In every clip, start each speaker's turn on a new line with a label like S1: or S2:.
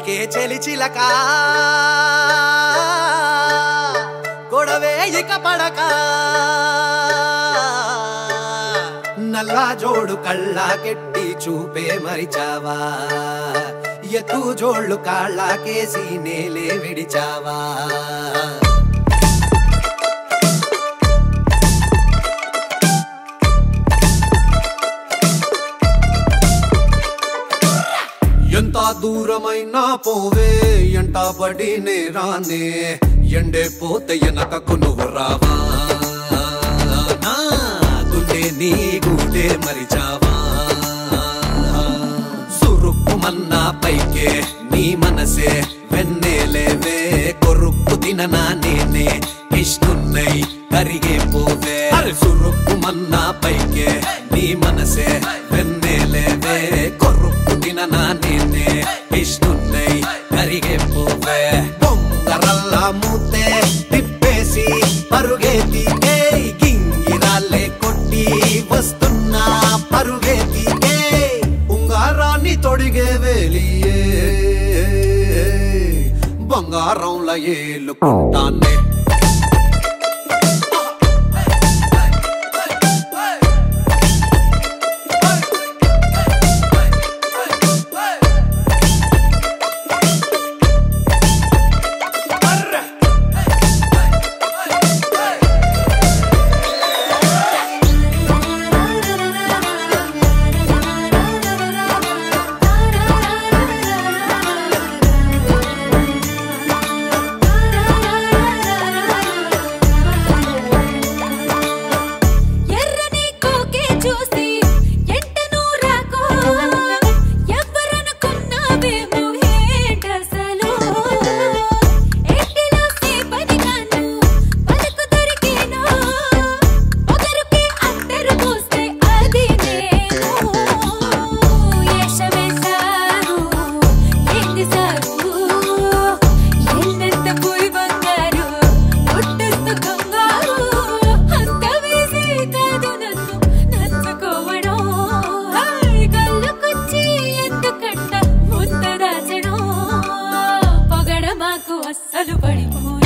S1: పలికే చెలిచిలక గొడవే ఇక పడక నల్లా జోడు కళ్ళాకెట్టి చూపే మరిచావా ఎత్తు జోళ్ళు కాళ్ళాకేసి నేలే విడిచావా ఎంత దూరమైనా పోవే ఎంట పడినే రానే ఎండే పోతే వెనకకు నువ్వు రావా నా గుండె నీ గుండె మరిచావా సురుక్కు మన్నా పైకే నీ మనసే వెన్నెలేవే కొరుక్కు తిననా నేనే విష్ణున్నై కరిగే పోవే అరే సురుక్కు మన్నా పైకే నీ మనసే వెన్నెలేవే కొరుక్కు తిననా నేనే విష్ణున్నై కరిగే పోవే బొంగరల్లా మూతే తిప్పేసి పరుగేతికే గింగిరాలే కొట్టి వస్తున్నా పరుగేతికే ఉంగారాన్ని తొడిగే వేలియే బంగారంల ఏలుకుంటానే
S2: ఎర్రని కోకే చూసి ఎంటను రాకో ఎవ్వరనుకున్నావేమో ఏంటసలు ఎట్టిలో సేపని కాను పలుకు దొరికేను ఒకరికి అందరు పోస్తే అది నేను యశమేశారు ఏంది సారు ఎన్నెంత పోయి బంగారు పుట్టిస్తూ కంగారు అంత వేసి కాదు నన్ను నచ్చుకోవడం హాయ్ కళ్ళకొచ్చి ఎందుకంట ముంద దాచడం పొగడ మాకు అస్సలు పడిపోను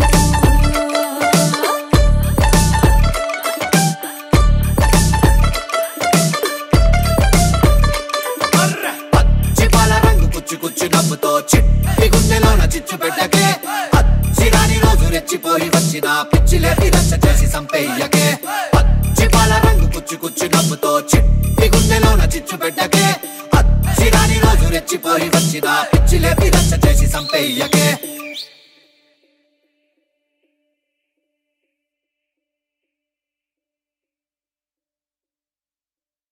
S1: పచ్చి పాల రంగు కుచ్చు కుచ్చు నవ్వుతో చిట్టి గుండెలోన చిచ్చు పెట్టకే పచ్చి రాని రోజు రెచ్చిపోయి వచ్చిన పిచ్చిలేపి రచ్చ చేసి సంపెయ్యకే పచ్చి పాల రంగు కుచ్చు కుచ్చు నవ్వుతో చిట్టి గుండెలోన చిచ్చు పెట్టకే పచ్చి రాని రోజు రెచ్చిపోయి వచ్చిన పిచ్చిలేపి రచ్చ చేసి సంపెయ్యకే